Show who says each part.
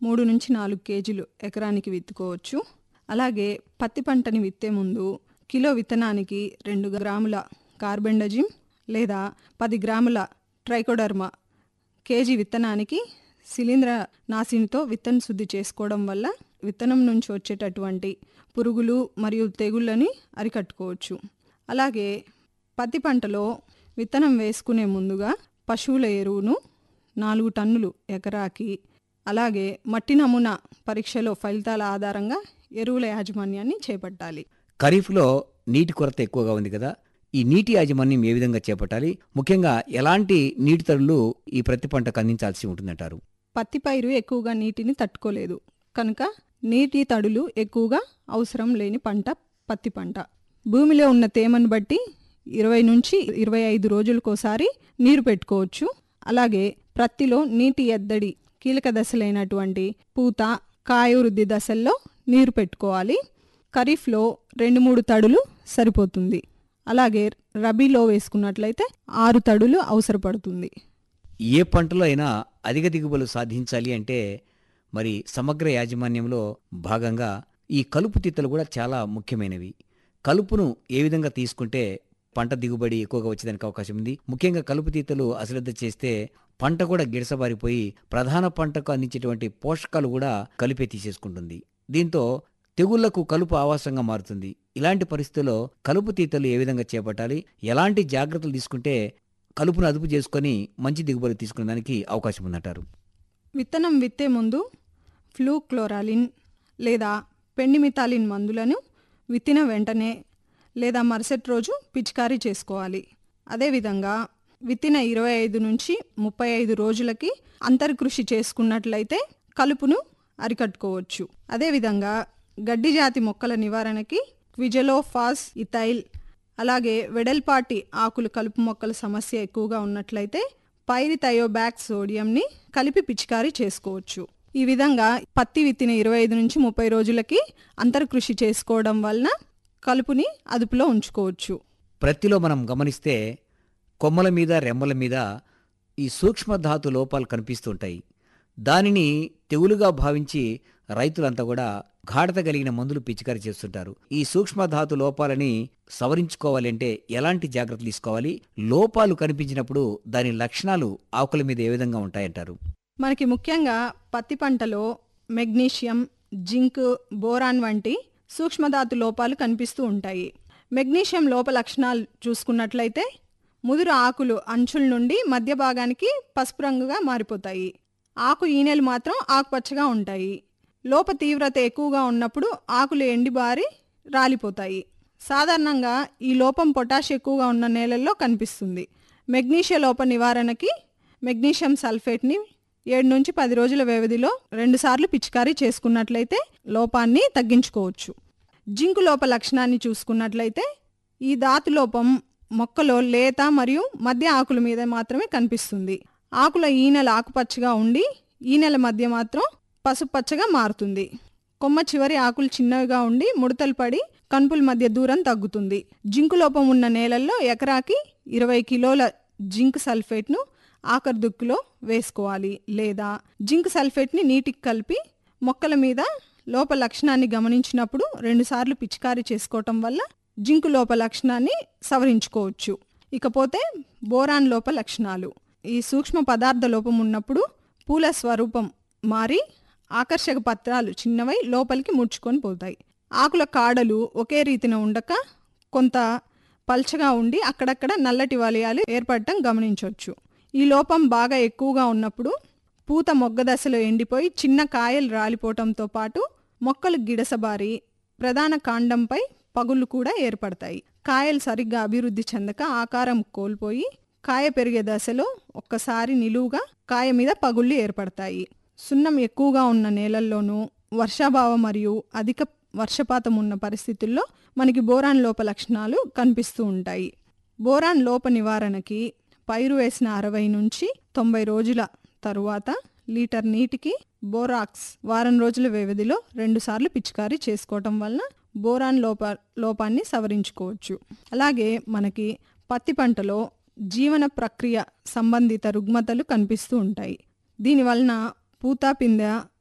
Speaker 1: మూడు నుంచి నాలుగు కేజీలు ఎకరానికి విత్తుకోవచ్చు అలాగే పత్తి పంటని విత్తే ముందు కిలో విత్తనానికి రెండు గ్రాముల కార్బెండజిమ్ లేదా పది గ్రాముల ట్రైకోడర్మా కేజీ విత్తనానికి శిలీంద్ర నాశినితో విత్తన శుద్ధి చేసుకోవడం వల్ల విత్తనం నుంచి వచ్చేటటువంటి పురుగులు మరియు తెగుళ్ళని అరికట్టుకోవచ్చు అలాగే పత్తి పంటలో విత్తనం వేసుకునే ముందుగా పశువుల ఎరువును నాలుగు టన్నులు ఎకరాకి అలాగే మట్టి నమూనా పరీక్షలో ఫలితాల ఆధారంగా ఎరువుల యాజమాన్యాన్ని చేపట్టాలి
Speaker 2: ఖరీఫ్లో నీటి కొరత ఎక్కువగా ఉంది కదా ఈ నీటి యాజమాన్యం ఏ విధంగా చేపట్టాలి ముఖ్యంగా ఎలాంటి నీటి తడులు ఈ ప్రతి పంటకు అందించాల్సి ఉంటుందంటారు
Speaker 1: పత్తి పైరు ఎక్కువగా నీటిని తట్టుకోలేదు కనుక నీటి తడులు ఎక్కువగా అవసరం లేని పంట పత్తి పంట భూమిలో ఉన్న తేమను బట్టి ఇరవై నుంచి ఇరవై ఐదు రోజులకోసారి నీరు పెట్టుకోవచ్చు అలాగే ప్రత్తిలో నీటి ఎద్దడి కీలక దశలైనటువంటి పూత కాయ వృద్ధి దశల్లో నీరు పెట్టుకోవాలి ఖరీఫ్లో రెండు మూడు తడులు సరిపోతుంది అలాగే రబీలో వేసుకున్నట్లయితే ఆరు తడులు అవసరపడుతుంది
Speaker 2: ఏ పంటలో అయినా అధిక దిగుబడులు సాధించాలి అంటే మరి సమగ్ర యాజమాన్యంలో భాగంగా ఈ కలుపు తీతలు కూడా చాలా ముఖ్యమైనవి కలుపును ఏ విధంగా తీసుకుంటే పంట దిగుబడి ఎక్కువగా వచ్చేదానికి అవకాశం ఉంది ముఖ్యంగా కలుపు తీతలు అశ్రద్ధ చేస్తే పంట కూడా గిడసబారిపోయి ప్రధాన పంటకు అందించేటువంటి పోషకాలు కూడా కలిపే తీసేసుకుంటుంది దీంతో తెగుళ్లకు కలుపు ఆవాసంగా మారుతుంది ఇలాంటి పరిస్థితుల్లో కలుపు తీతలు ఏ విధంగా చేపట్టాలి ఎలాంటి జాగ్రత్తలు తీసుకుంటే కలుపును అదుపు చేసుకొని మంచి దిగుబడి తీసుకునే దానికి అవకాశం ఉందంటారు
Speaker 1: విత్తనం విత్తే ముందు ఫ్లూక్లోరాలిన్ లేదా పెండిమితాలిన్ మందులను విత్తిన వెంటనే లేదా మరుసటి రోజు పిచికారీ చేసుకోవాలి అదేవిధంగా విత్తిన ఇరవై ఐదు నుంచి ముప్పై ఐదు రోజులకి అంతర్కృషి చేసుకున్నట్లయితే కలుపును అరికట్టుకోవచ్చు అదేవిధంగా గడ్డి జాతి మొక్కల నివారణకి క్విజలోఫాస్ ఇథైల్ అలాగే వెడల్పాటి ఆకులు కలుపు మొక్కల సమస్య ఎక్కువగా ఉన్నట్లయితే పైరిథయోబ్యాక్ సోడియంని కలిపి పిచికారీ చేసుకోవచ్చు ఈ విధంగా పత్తి విత్తిన ఇరవై ఐదు నుంచి ముప్పై రోజులకి అంతర్కృషి చేసుకోవడం వలన కలుపుని అదుపులో ఉంచుకోవచ్చు
Speaker 2: ప్రత్తిలో మనం గమనిస్తే కొమ్మల మీద రెమ్మల మీద ఈ సూక్ష్మధాతు లోపాలు కనిపిస్తుంటాయి దానిని తెగులుగా భావించి రైతులంతా కూడా గాఢత కలిగిన మందులు పిచికారీ చేస్తుంటారు ఈ సూక్ష్మధాతు లోపాలని సవరించుకోవాలంటే ఎలాంటి జాగ్రత్తలు తీసుకోవాలి లోపాలు కనిపించినప్పుడు దాని లక్షణాలు ఆకుల మీద ఏ విధంగా ఉంటాయంటారు
Speaker 1: మనకి ముఖ్యంగా పత్తి పంటలో మెగ్నీషియం జింక్ బోరాన్ వంటి సూక్ష్మధాతు లోపాలు కనిపిస్తూ ఉంటాయి మెగ్నీషియం లోప లక్షణాలు చూసుకున్నట్లయితే ముదురు ఆకులు అంచుల నుండి మధ్య భాగానికి పసుపు రంగుగా మారిపోతాయి ఆకు ఈనెలు మాత్రం ఆకుపచ్చగా ఉంటాయి లోప తీవ్రత ఎక్కువగా ఉన్నప్పుడు ఆకులు ఎండిబారి రాలిపోతాయి సాధారణంగా ఈ లోపం పొటాష్ ఎక్కువగా ఉన్న నేలల్లో కనిపిస్తుంది మెగ్నీషియ లోప నివారణకి మెగ్నీషియం సల్ఫేట్ని ఏడు నుంచి పది రోజుల వ్యవధిలో రెండుసార్లు పిచికారీ చేసుకున్నట్లయితే లోపాన్ని తగ్గించుకోవచ్చు జింకు లోప లక్షణాన్ని చూసుకున్నట్లయితే ఈ ధాతు లోపం మొక్కలో లేత మరియు మధ్య ఆకుల మీద మాత్రమే కనిపిస్తుంది ఆకుల ఈనెల ఆకుపచ్చగా ఉండి ఈనెల మధ్య మాత్రం పసుపచ్చగా మారుతుంది కొమ్మ చివరి ఆకులు చిన్నవిగా ఉండి ముడతలు పడి కనుపుల మధ్య దూరం తగ్గుతుంది జింకు లోపం ఉన్న నేలల్లో ఎకరాకి ఇరవై కిలోల జింక్ సల్ఫేట్ను ఆఖరి దుక్కులో వేసుకోవాలి లేదా జింక్ సల్ఫేట్ని నీటికి కలిపి మొక్కల మీద లోప లక్షణాన్ని గమనించినప్పుడు రెండుసార్లు పిచికారీ చేసుకోవటం వల్ల జింకు లోప లక్షణాన్ని సవరించుకోవచ్చు ఇకపోతే బోరాన్ లోప లక్షణాలు ఈ సూక్ష్మ పదార్థ లోపం ఉన్నప్పుడు పూల స్వరూపం మారి ఆకర్షక పత్రాలు చిన్నవై లోపలికి ముడుచుకొని పోతాయి ఆకుల కాడలు ఒకే రీతిన ఉండక కొంత పల్చగా ఉండి అక్కడక్కడ నల్లటి వలయాలు ఏర్పడటం గమనించవచ్చు ఈ లోపం బాగా ఎక్కువగా ఉన్నప్పుడు పూత మొగ్గ దశలో ఎండిపోయి చిన్న కాయలు రాలిపోవటంతో పాటు మొక్కలు గిడసబారి ప్రధాన కాండంపై పగుళ్ళు కూడా ఏర్పడతాయి కాయలు సరిగ్గా అభివృద్ధి చెందక ఆకారం కోల్పోయి కాయ పెరిగే దశలో ఒక్కసారి నిలువుగా కాయ మీద పగుళ్ళు ఏర్పడతాయి సున్నం ఎక్కువగా ఉన్న నేలల్లోనూ వర్షాభావం మరియు అధిక వర్షపాతం ఉన్న పరిస్థితుల్లో మనకి బోరాన్ లోప లక్షణాలు కనిపిస్తూ ఉంటాయి బోరాన్ లోప నివారణకి పైరు వేసిన అరవై నుంచి తొంభై రోజుల తరువాత లీటర్ నీటికి బోరాక్స్ వారం రోజుల వ్యవధిలో రెండుసార్లు పిచికారీ చేసుకోవటం వలన బోరాన్ లోప లోపాన్ని సవరించుకోవచ్చు అలాగే మనకి పత్తి పంటలో జీవన ప్రక్రియ సంబంధిత రుగ్మతలు కనిపిస్తూ ఉంటాయి దీనివలన పూత పిందె